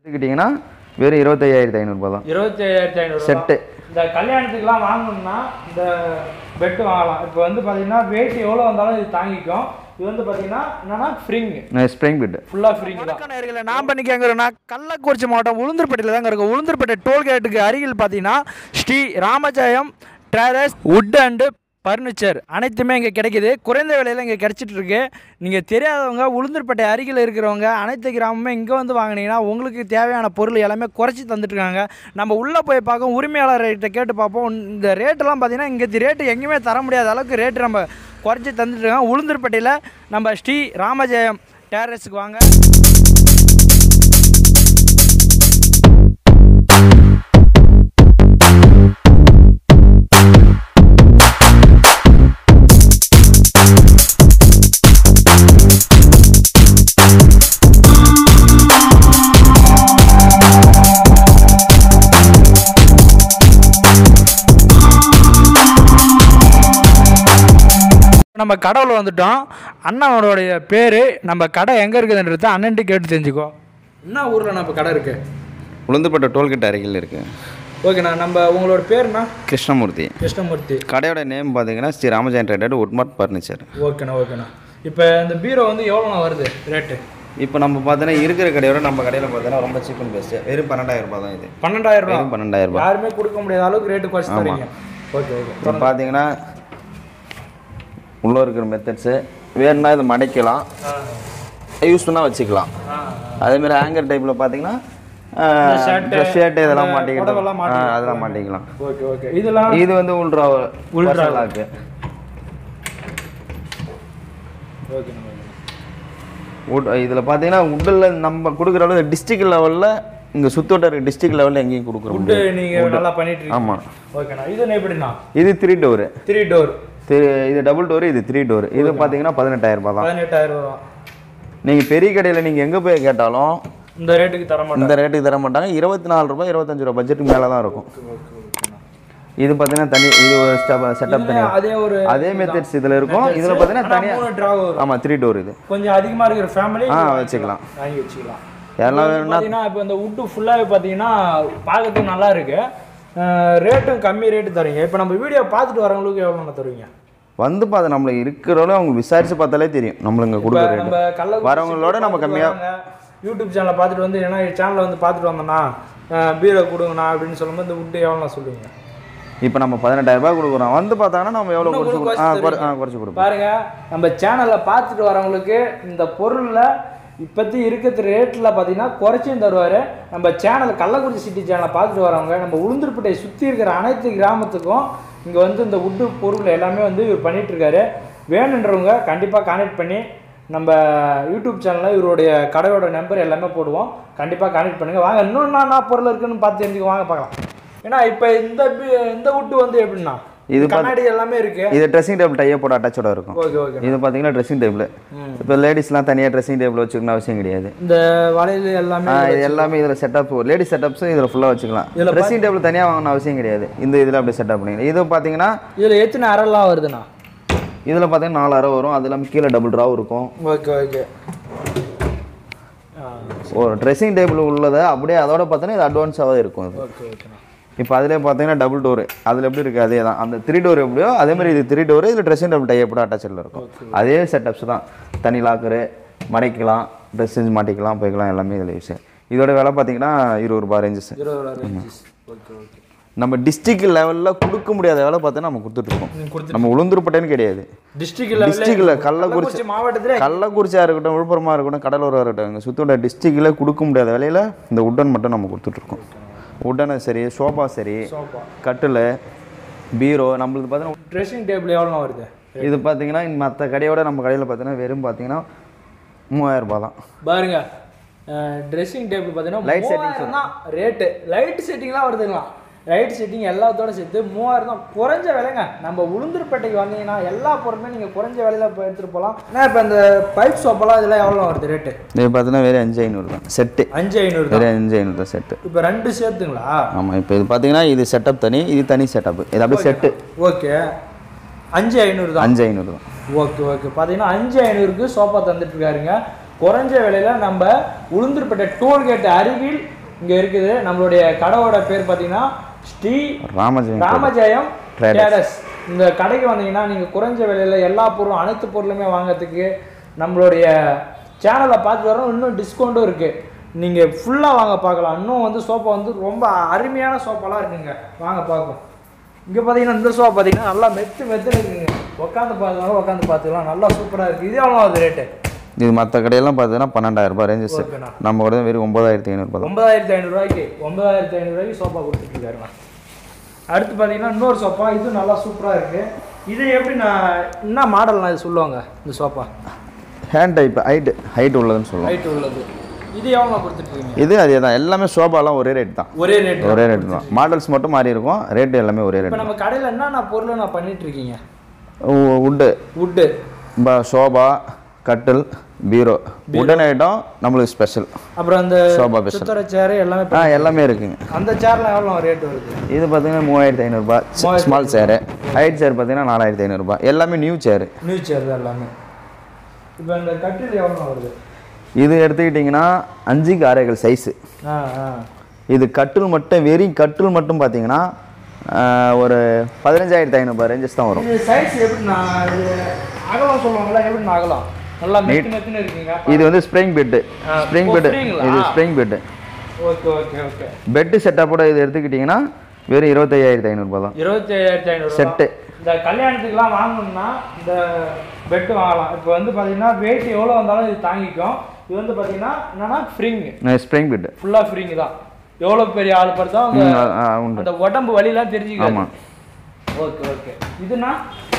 எடுத்துக்கிட்டிங்கன்னா வெறும் இருபத்தையாயிரத்தி ஐநூறுரூபா தான் இருபத்தி ஐயாயிரத்தி ஐநூறு செட்டு இந்த கல்யாணத்துக்குலாம் வாங்கணும்னா இந்த பெட்டு வாங்கலாம் இப்போ வந்து பார்த்தீங்கன்னா வெயிட் எவ்வளோ வந்தாலும் இது தாங்கிக்கும் இது வந்து பார்த்தீங்கன்னா என்னன்னா ஃப்ரிங் ஸ்ப்ரிங் பிட் ஃபுல்லாக ஃப்ரீங்க தான் நேர்களை நான் பண்ணிக்கங்கிறேன்னா கள்ளக்குறிச்சி மாவட்டம் உளுந்தூர்பேட்டையில் தாங்க இருக்கும் உளுந்தூர்பேட்டை டோல்கேட்டுக்கு அருகில் பார்த்தீங்கன்னா Sri Ramajayam traders wood and furniture அனைத்துமே இங்கே கிடைக்குது குறைந்த விலையில் இங்கே கிடைச்சிட்டு இருக்கு நீங்கள் தெரியாதவங்க உளுந்தூர்பேட்டை அருகில் இருக்கிறவங்க அனைத்து கிராமமே இங்கே வந்து வாங்கினீங்கன்னா உங்களுக்கு தேவையான பொருள் எல்லாமே குறைச்சி தந்துட்டுருக்காங்க நம்ம உள்ளே போய் பார்க்க உரிமையாளர்கிட்ட கேட்டு பார்ப்போம் இந்த ரேட்டெல்லாம் பார்த்தீங்கன்னா இங்கே ரேட்டு எங்கேயுமே தர முடியாத அளவுக்கு ரேட்டு நம்ம குறைச்சி தந்துட்டுருக்காங்க உளுந்தூர்பேட்டையில் நம்ம ஸ்ரீ ராமஜெயம் டேரஸுக்கு வாங்க நம்ம கடவுள் வந்துட்டோம் அண்ணாவோடைய பேர் நம்ம கடை எங்கே இருக்குதுன்றத அண்ணன்ட்டு கேட்டு தெரிஞ்சுக்கோ என்ன ஊரில் நம்ம கடை இருக்கு உளுந்துப்பட்ட டோல்கேட் அருகில் இருக்குது ஓகேண்ணா நம்ம உங்களோட பேருண்ணா கிருஷ்ணமூர்த்தி கிருஷ்ணமூர்த்தி கடையோட நேம் பார்த்தீங்கன்னா Sri Ramajeyan traded wood mart furniture ஓகேண்ணா ஓகேண்ணா இப்போ இந்த பீரோ வந்து எவ்வளோண்ணா வருது ரேட்டு இப்போ நம்ம பார்த்தோன்னா இருக்கிற கடையோட நம்ம கடையில் பார்த்தோன்னா ரொம்ப சீப் அண்ட் பெஸ்ட்டு வெறும் பன்னெண்டாயிரம் ரூபாய் தான் இது பன்னெண்டாயிரம் ரூபா வெறும் பன்னெண்டாயிரம் ரூபாய் யாருமே கொடுக்க முடியாத அளவுக்கு ரேட்டு குறைச்சி தரீங்க ஓகே ஓகே இப்போ பார்த்தீங்கன்னா உள்ளே இருக்கிற மெத்தட்ஸு வேணும்னா இதை மடைக்கலாம் யூஸ் பண்ணால் வச்சுக்கலாம் அதேமாதிரி ஹேங்கர் டைப்பில் பார்த்தீங்கன்னா ஷர்ட்டு இதெல்லாம் மாட்டிக்கிட்டோம் புடவைலாம் ஆ, அதெல்லாம் மாட்டிக்கலாம் ஓகே ஓகே இதெல்லாம் இது வந்து உள்ட்ரா உள்ட்ரா. லாக்கு ஓகேண்ணா ஓகேண்ணா உட் இதில் பார்த்தீங்கன்னா உட்டில் நம்ம கொடுக்குற அளவு டிஸ்ட்ரிக்ட் லெவலில் இங்கே சுத்தோட்ட டிஸ்ட்ரிக்ட் லெவலில் எங்கேயும் கொடுக்குற ஃபுட்டு முடியாது நீங்கள் நல்லா பண்ணிட்டு இருக்கீங்க ஆமாம் ஓகேண்ணா இது என்ன எப்படிண்ணா இது த்ரீ டோரு த்ரீ டோர் இது டபுள் டோரு இது த்ரீ டோர் இது பார்த்தீங்கன்னா பதினெட்டாயிரம் ரூபாய் தான் பதினெட்டாயிரம் ரூபா நீங்கள் பெரிய கடையில் நீங்கள் எங்கே போய் கேட்டாலும் இந்த ரேட்டுக்கு தர மாட்டேன் இந்த ரேட்டுக்கு தர மாட்டாங்க இருபத்தி நாலு ரூபாய் இருபத்தஞ்சு ரூபா பட்ஜெட்டுக்கு மேலே தான் இருக்கும் இது பார்த்தீங்கன்னா தனி இது ஒரு செட்டப் தனி அதே ஒரு அதே மெத்தட்ஸ் இதில் இருக்கும் இதில் பார்த்தீங்கன்னா ஆனா தனியாக மூணு டிரா வரும் ஆமாம் த்ரீ டோர் இது கொஞ்சம் அதிகமா இருக்கிற ஃபேமிலி ஆ வச்சுக்கலாம் வாங்கி வச்சுக்கலாம் எல்லாம் இது வேணும்னா பார்த்தீங்கன்னா இப்போ இந்த உட்டு ஃபுல்லாகவே பார்த்தீங்கன்னா பார்க்கறதுக்கு நல்லா இருக்கு ரேட்டும் கம்மி ரேட்டு தருவீங்க இப்போ நம்ம வீடியோ பார்த்துட்டு வரவங்களுக்கு எவ்வளோ தருவீங்க வந்து பார்த்து நம்மள இருக்கிறவங்களும் அவங்க விசாரிச்சு பார்த்தாலே தெரியும் நம்மளுங்க இப்போ கொடுக்குற நம்ம ரேட்டு கள்ள வரவங்களோட நம்ம கம்மியா- யூடியூப் சேனலை பார்த்துட்டு வந்து ஏன்னா சேனலை வந்து பார்த்துட்டு வந்தோண்ணா பீரோ கொடுங்கண்ணா அப்படின்னு சொல்லும்போது இந்த உட்டு எவ்வளோ சொல்லுவீங்க இப்போ நம்ம பதினெட்டாயிரம் ரூபாய் கொடுக்குறோம் வந்து பார்த்தாங்கன்னா நம்ம எவ்வளோ இன்னும் குறைச்சு கூட கொடு- ஆ குறைச்சு குறை- ஆ குறைச்சு கொடுப்போம் பாருங்க நம்ம சேனலை பார்த்துட்டு வரவங்களுக்கு இந்த பொருளில் இப்போத்தி இருக்கிற ரேட்டில் பார்த்தீங்கன்னா குறைச்சும் தருவார் நம்ம சேனல் கள்ளக்குறிச்சி சிட்டி சேனலை பார்த்துட்டு வரவங்க நம்ம உளுந்தூர்பேட்டை சுற்றி இருக்கிற அனைத்து கிராமத்துக்கும் இங்கே வந்து இந்த உட்டு பொருள் எல்லாமே வந்து இவர் பண்ணிட்டு இருக்காரு வேணுன்றவங்க கண்டிப்பாக கான்டாக்ட் பண்ணி நம்ம யூடியூப் சேனலில் இவருடைய கடையோட நம்பர் எல்லாமே போடுவோம் கண்டிப்பாக கான்டாக்ட் பண்ணுங்கள் வாங்க இன்னும் என்ன பொருள் இருக்குன்னு பார்த்து தெரிஞ்சுக்க வாங்க பார்க்கலாம் ஏன்னா இப்போ இந்த பி- இந்த உட்டு வந்து எப்படின்னா இது கண்ணாடி எல்லாமே இருக்கு இது ட்ரெஸ்ஸிங் டேபிள் டைப்போட அட்டாச்சோட இருக்கும் ஓகே ஓகே இது பார்த்தீங்கன்னா ட்ரெஸ்ஸிங் டேபிள் இப்போ லேடிஸ்லாம் தனியாக ட்ரெஸ்ஸிங் டேபிள் வச்சுக்கணும் அவசியம் கிடையாது இந்த வளையல் எல்லாமே ஆ, இது எல்லாமே இதில் செட்டப் லேடிஸ் செட்டப்ஸும் இதில் ஃபுல்லாக வச்சுக்கலாம் இதுல ட்ரெஸ்ஸிங் டேபிள் தனியாக வாங்கணும் அவசியம் கிடையாது இந்த இதில் அப்படி செட்டப் பண்ணிக்கலாம் இது பார்த்தீங்கன்னா இதில் எத்தனை அறலாம் வருதுண்ணா இதில் பார்த்தீங்கன்னா நாலு அரை வரும் அது இல்லாமல் கீழே டபுள் ட்ராவ் இருக்கும் ஓகே ஓகே ஒரு ட்ரெஸ்ஸிங் டேபிள் உள்ளதை அப்படியே அதோட பார்த்தோன்னா இது அட்வான்ஸாகவே இருக்கும் இது ஓகே ஓகேண்ணா இப்போ அதிலே பார்த்தீங்கன்னா டபுள் டோரு அதில் எப்படி இருக்குது அதே தான் அந்த த்ரீ டோர் எப்படியோ அதே மாதிரி இது த்ரீ டோரு இதில் ட்ரெஸ்ஸிங் டேபிள் டைப்போட அட்டாச்சில் இருக்கும் அதே செட்டப்ஸ் தான் தனி லாக்கரு மடைக்கலாம் ட்ரெஸ் செஞ்சு மாட்டிக்கலாம் போய்க்கலாம் எல்லாமே இதில் யூஸ் இதோட விலை பார்த்தீங்கன்னா இருபது ரூபாய் ரேஞ்சஸ் இருபது ஓகே ஓகே நம்ம டிஸ்ட்ரிக்ட் லெவலில் கொடுக்க முடியாத வேலை பார்த்தீங்கன்னா நம்ம கொடுத்துட்ருக்கோம் கொடுத்து நம்ம உளுந்தூர்பட்டைன்னு கிடையாது டிஸ்ட்ரிக்ட் டிஸ்ட்ரிக்டில் கள்ளக்குறிச்சி கள்ளக்குறிச்சி மாவட்டத்தில் கள்ளக்குறிச்சியாக இருக்கட்டும் விழுப்புரமாக இருக்கட்டும் கடலூராக இருக்கட்டும் எங்கள் சுத்தோட டிஸ்ட்ரிக்டில் கொடுக்க முடியாத விலையில் இந்த உட்டன் மட்டும் நம்ம கொடுத்துட்ருக்கோம் உட்டனை சரி சோஃபா சரி சோஃபா கட்டில் பீரோ நம்மளுக்கு பார்த்தீங்கன்னா ட்ரெஸ்ஸிங் டேபிள் எவ்வளோ வருது இது பார்த்தீங்கன்னா மற்ற கடையோட நம்ம கடையில் பார்த்தீங்கன்னா வெறும் பார்த்தீங்கன்னா மூவாயிரம் ரூபாய் தான் பாருங்க ட்ரெஸ்ஸிங் டேபிள் பார்த்தீங்கன்னா Light மூவாயிரம் தான் ரேட்டு லைட் செட்டிங்லாம் வருதுங்களா லைட் செட்டிங் எல்லாத்தோட சேர்த்து மூவாயிரம் தான் குறைஞ்ச விலைங்க நம்ம உளுந்தூர்பேட்டைக்கு வந்தீங்கன்னா எல்லா பொருளுமே நீங்கள் குறைஞ்ச விலையில போய் எடுத்துகிட்டு போகலாம் ஏன்னா இப்போ இந்த பைப் சோப்பெல்லாம் இதெல்லாம் எவ்வளோ வருது ரேட்டு இது பார்த்தீங்கன்னா வெறும் அஞ்சு ஐநூறு தான் செட்டு அஞ்சு ஐநூறு தான் வெறும் அஞ்சு ஐநூறு தான் செட்டு இப்போ ரெண்டு சேர்த்துங்களா ஆமாம் இப்போ இது பார்த்தீங்கன்னா இது செட்டப் தனி இது தனி செட்டப் இது அப்படியே செட்டு ஓகே அஞ்சு ஐநூறு தான் அஞ்சு ஐநூறு தான் ஓகே ஓகே பார்த்தீங்கன்னா அஞ்சு ஐநூறுக்கு சோஃபா தந்துட்டு இருக்காருங்க குறைஞ்ச விலையில நம்ம உளுந்தூர்பேட்டை டோல்கேட் அருகில் இங்கே இருக்குது நம்மளுடைய கடையோட பேர் பார்த்தீங்கன்னா ஸ்ரீ ராமஜெயம் ராமஜெயம் Traders. ட்ரேடர்ஸ் இந்த கடைக்கு வந்தீங்கன்னா நீங்கள் குறைஞ்ச விலையில் எல்லா பொருளும் அனைத்து பொருளுமே வாங்குறதுக்கு நம்மளுடைய சேனலை பார்த்து வரோம் இன்னும் டிஸ்கவுண்ட்டும் இருக்குது நீங்கள் ஃபுல்லாக வாங்க பார்க்கலாம் இன்னும் வந்து சோஃபா வந்து ரொம்ப அருமையான சோஃபாலாம் இருக்குங்க வாங்க பார்ப்போம் இங்கே பார்த்தீங்கன்னா இந்த சோஃபா பார்த்தீங்கன்னா நல்லா மெத்து மெத்துன்னு இருக்குங்க உட்காந்து பார்த்துக்கலாம் உட்காந்து பார்த்துக்கலாம் நல்லா சூப்பராக இருக்குது இது எவ்வளோ ஆகுது ரேட்டு இது மற்ற கடையெல்லாம் பார்த்தீங்கன்னா பன்னெண்டாயிரம் ரூபாய் ரேஞ்சஸ் ஓகேண்ணா நம்ம கூட வெறும் ஒன்பதாயிரத்தி ஐநூறுபா தான் ஒன்பதாயிரத்தி ஐநூறுரூவாய்க்கு ஒன்பதாயிரத்தி ஐநூறுரூவாய்க்கு சோஃபா கொடுத்துட்ருக்காருண்ணா அடுத்து பார்த்தீங்கன்னா இன்னொரு சோஃபா இது நல்லா சூப்பராக இருக்குது இது எப்படி நான் என்ன மாடல்னா இது சொல்லுவாங்க இந்த sofa hand type height height உள்ளதுன்னு சொல்லுவோம் ஹைட் உள்ளது இது எவ்வளோ கொடுத்துட்ருக்கீங்க இது அதே தான் எல்லாமே சோபாலாம் ஒரே ரேட் தான் ஒரே ரேட் ஒரே ரேட் தான் மாடல்ஸ் மட்டும் மாறி இருக்கும் ரேட் எல்லாமே ஒரே இப்போ ரேட் நம்ம கடையில் என்னென்ன பொருள் நான் பண்ணிட்டு இருக்கீங்க உட்டு வுட்டு சோபா கட்டில் பீரோ உடன் ஐட்டம் நம்மளுக்கு ஸ்பெஷல் அப்புறம் அந்த சோபா ஸ்பெஷல் சுத்தர சேரு எல்லாமே ஆ எல்லாமே இருக்குங்க அந்த சேர்லாம் எவ்வளோ ரேட் வருது இது பார்த்தீங்கன்னா மூவாயிரத்தி ஐநூறுரூபா ஸ்மால் சேரு ஹைட் சேர் பார்த்தீங்கன்னா நாலாயிரத்தி ஐநூறுரூபா எல்லாமே நியூ சேரு நியூ சேர் தான் எல்லாமே இப்போ இந்த கட்டில் எவ்வளோ வருது இது எடுத்துக்கிட்டிங்கன்னா அஞ்சுக்கு ஆறேகள் சைஸு ஆ ஆ இது கட்டில் மட்டும் வெறும் கட்டில் மட்டும் பார்த்தீங்கன்னா ஆ, ஒரு பதினஞ்சாயிரத்தி ஐநூறுபா ரேஞ்சஸ் தான் வரும் இது சைஸ் எப்படி நான் இது அகலம் சொல்லுவாங்களா எப்படி நான் அகலம் நல்லா மெத்து மெத்துன்னு இருக்குங்க இது வந்து ஸ்ப்ரிங் பெட்டு ஆ, ஸ்ப்ரிங் ஓ, பெட்டு spring-ங்களா? இது spring bed okay okay okay bed செட்டப்போட இது எடுத்துக்கிட்டிங்கன்னா வெறும் இருபத்தையாயிரத்தி ஐநூறுபா தான் இருபத்தி ஐயாயிரத்தி ஐநூறு செட்டு இந்த கல்யாணத்துக்குலாம் வாங்கணும்னா இந்த பெட்டு வாங்கலாம் இப்போ வந்து பார்த்தீங்கன்னா வெயிட் எவ்வளோ வந்தாலும் இது தாங்கிக்கும் இது வந்து பார்த்தீங்கன்னா என்னன்னா ஃப்ரிங் ஸ்ப்ரிங் பெட்டு ஃபுல்லாக ஃப்ரிங் தான் எவ்வளோ பெரிய ஆள் பார்த்தா அந்த உண்டு அந்த உடம்பு வலிலாம் தெரிஞ்சுக்காது ஆமாம் ஓகே ஓகே இதுனா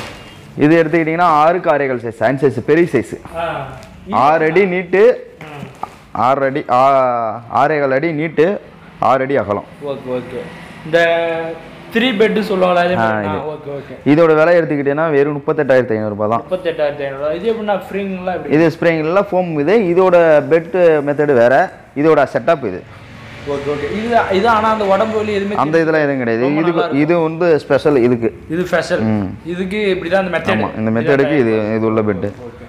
இது எடுத்துக்கிட்டிங்கன்னா ஆறுக்கு ஆறேகள் சைஸ் சைன் சைஸ் பெரிய சைஸ் ஆ, ஆறு அடி நீட்டு ம். ஆறு அடி ஆ- ஆறேகால் அடி நீட்டு ஆறு அடி அகலம் ஓகே ஓகே இந்த த்ரீ பெட்டு சொல்லுவாங்களா அதே மாதிரி ஆ, ஓகே ஓகே இதோட விலை எடுத்துக்கிட்டீங்கன்னா வெறும் முப்பத்தெட்டாயிரத்தி ஐநூறுரூபா தான் முப்பத்தெட்டாயிரத்தி ஐநூறுரூவா இது எப்படின்னா ஃப்ரீங்கெலாம் எப்படி இது ஸ்ப்ரிங்கில் ஃபோம் இது இதோட பெட் மெத்தடு வேற இதோட செட்டப் இது ஓகே ஓகே இது இது ஆனால் அந்த உடம்பு வலி எதுவுமே அந்த இதெல்லாம் எதுவும் கிடையாது இதுக்கு இது வந்து ஸ்பெஷல் இதுக்கு இது ஸ்பெஷல் இதுக்கு இப்படி தான் அந்த மெத்தட் ஆமாம் இந்த மெத்தடுக்கு இது இது உள்ள பெட்டு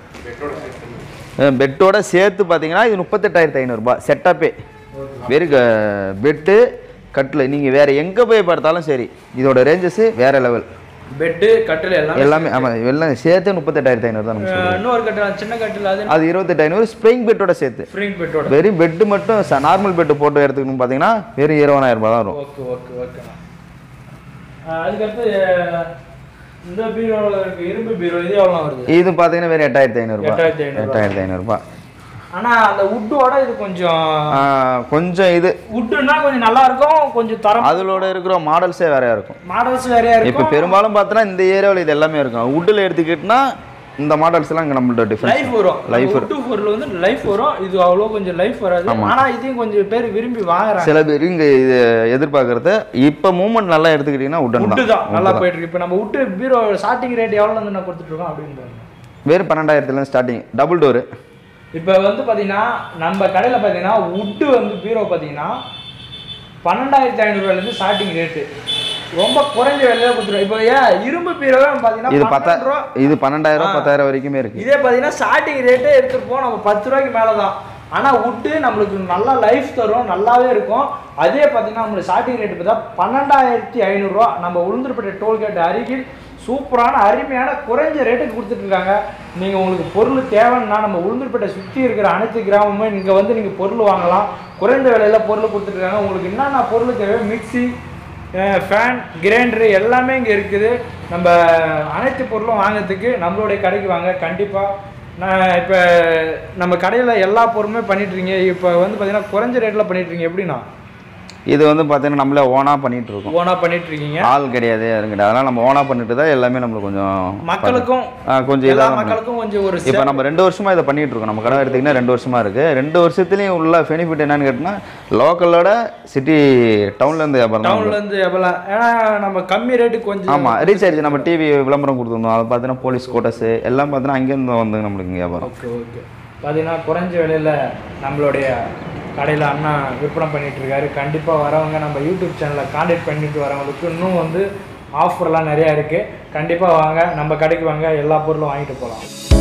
ஓகே பெட்டோட சேர்த்து பார்த்தீங்கன்னா இது முப்பத்தெட்டாயிரத்தி ஐநூறுரூபா செட்டப்பே வெறும் பெட்டு கட்டில் நீங்கள் வேறு எங்கே போய் பார்த்தாலும் சரி இதோட ரேஞ்சஸ் வேற லெவல் பெட்டு கட்டில் எல்லாம் எல்லாமே ஆமாம் எல்லாம் சேர்த்து முப்பத்தெட்டாயிரத்தி ஐநூறு தான் நம்ம சொல்றோம். இன்னொரு கட்டில் சின்ன கட்டில் அது அது இருபத்தெட்டு ஐநூறு ஸ்ப்ரிங் பெட்டோட சேர்த்து ஃப்ரீங் பெட்டோட வெறும் பெட்டு மட்டும் நார்மல் பெட்டு போட்டு எடுத்துக்கணும் பார்த்தீங்கன்னா வெறும் இருபதாயிரம் ரூபாய் தான் வரும் ஓகே ஓகே ஓகேண்ணா அதுக்கடுத்து அஹ், இந்த பீரோ இருக்கு இரும்பு பீரோ இது எவ்வளோ வருது இது பார்த்தீங்கன்னா வெறும் எட்டாயிரத்தி ஐநூறுரூபா எட்டாயிரத்தி ஐநூறு எட்டாயிரத்தி ஐநூறுரூபா ஆனால் அந்த வுட்டோட இது கொஞ்சம் கொஞ்சம் இது வுட்டுன்னா கொஞ்சம் நல்லா இருக்கும் கொஞ்சம் தரம் அதிலோட இருக்கிற மாடல்ஸே வேறையா இருக்கும் மாடல்ஸ் வேறையா இப்போ இருக்கும் பெரும்பாலும் பார்த்தோன்னா இந்த ஏரியாவில் இது எல்லாமே இருக்கும் வுட்டில் எடுத்துக்கிட்டோன்னா இந்த மாடல்ஸ் எல்லாம் இங்கே நம்மள்ட்ட டிஃப்ரெண்ட் லைஃப் வரும் Life வுட்டு பொருள் வந்து லைஃப் வரும் இது அவ்வளோ கொஞ்சம் லைஃப் வராது ஆனா இதையும் கொஞ்சம் பேர் விரும்பி வாங்குறாங்க சில பேர் இங்கே இது எதிர்பார்க்கறது இப்போ மூமெண்ட் நல்லா எடுத்துக்கிட்டிங்கன்னா உடன் வுட்டு தான் தான் நல்லா போயிட்டு இருக்கு இப்போ நம்ம வுட்டு பீரோ ஸ்டார்டிங் ரேட் எவ்வளோ வந்து நான் கொடுத்துட்டு இருக்கோம் அப்படின்னு பாருங்க. வெறும் பன்னெண்டாயிரத்துலேருந்து ஸ்டார்டிங் டபுள் டோரு இப்போ வந்து பார்த்தீங்கன்னா நம்ம கடையில் பார்த்தீங்கன்னா வுட்டு வந்து பீரோ பார்த்தீங்கன்னா பன்னெண்டாயிரத்தி ஐநூறுரூவாலேருந்து ஸ்டார்டிங் ரேட்டு ரொம்ப குறைஞ்ச விலையில கொடுத்துருவோம் இப்போ ஏன் இரும்பு பீரோவே இது பார்த்தீங்கன்னா பத்தா பத்தாயிரம் ரூபா இது பன்னெண்டாயிரம் பத்தாயிரம் வரைக்குமே இருக்கு இதே பார்த்தீங்கன்னா ஸ்டார்டிங் ரேட்டே எடுத்துருப்போம் நம்ம பத்து ரூபாய்க்கு மேலே தான் ஆனால் வுட்டு நம்மளுக்கு நல்லா லைஃப் தரும் நல்லாவே இருக்கும் அதே பார்த்தீங்கன்னா நம்மளுக்கு ஸ்டார்டிங் ரேட் பார்த்தா பன்னெண்டாயிரத்தி ஐநூறுரூவா நம்ம உளுந்தூர்பேட்டை டோல்கேட் அருகில் சூப்பரான அருமையான குறைஞ்ச ரேட்டுக்கு கொடுத்துட்டு இருக்காங்க நீங்கள் உங்களுக்கு பொருள் தேவைன்னா நம்ம உளுந்தூர்பேட்டை சுற்றி இருக்கிற அனைத்து கிராமமும் இங்கே வந்து நீங்கள் பொருள் வாங்கலாம் குறைந்த விலையில பொருள் கொடுத்துட்ருக்காங்க உங்களுக்கு என்னென்ன பொருள் தேவை மிக்ஸி ஃபேன் கிரைண்டரு எல்லாமே இங்கே இருக்குது நம்ம அனைத்து பொருளும் வாங்குறதுக்கு நம்மளுடைய கடைக்கு வாங்க கண்டிப்பாக நான் இப்போ நம்ம கடையில் எல்லா பொருளுமே பண்ணிட்டுருக்கீங்க இப்போ வந்து பார்த்தீங்கன்னா குறைஞ்ச ரேட்டில் பண்ணிட்டுருக்கீங்க எப்படின்னா இது வந்து பார்த்தீங்கன்னா நம்மளே ஓனாக பண்ணிட்டு இருக்கோம் ஓனாக பண்ணிட்டுருக்கீங்க ஆள் கிடையாது யாரும் கிடையாது அதெல்லாம் நம்ம ஓனாக பண்ணிட்டு தான் எல்லாமே நம்மளுக்கு கொஞ்சம் மக்களுக்கும் ஆ, கொஞ்சம் எல்லா இதாக மக்களுக்கும் கொஞ்சம் ஒரு இப்போ நம்ம ரெண்டு வருஷமா இதை பண்ணிட்டு இருக்கோம் நம்ம கடை எடுத்திங்கன்னா ரெண்டு வருஷமா இருக்கு ரெண்டு வருஷத்துலயும் உள்ள பெனிஃபிட் என்னன்னு கேட்டிங்கன்னா லோக்கலோட சிட்டி டவுன்ல இருந்து வியாபாரம் தான் டவுன்லேருந்து எவ்வளோ ஏன்னா நம்ம கம்மி ரேட்டுக்கு கொஞ்சம் ஆமா ரீசார்ஜ் நம்ம டிவி விளம்பரம் கொடுத்துருந்தோம் அதை பார்த்தீங்கன்னா போலீஸ் கோட்டஸ் எல்லாம் பார்த்தீங்கன்னா அங்கேருந்து வந்து நம்மளுக்கு இங்க வியாபாரம் ஓகே ஓகே பார்த்தீங்கன்னா குறைஞ்ச விலையில் நம்மளுடைய கடையில் அண்ணா விற்பனை பண்ணிட்டு இருக்காரு கண்டிப்பாக வரவங்க நம்ம யூடியூப் சேனலை காண்டாக்ட் பண்ணிட்டு வரவங்களுக்கு இன்னும் வந்து ஆஃபர்லாம் நிறையா இருக்குது கண்டிப்பாக வாங்க நம்ம கடைக்கு வாங்க எல்லா பொருளும் வாங்கிட்டு போகலாம்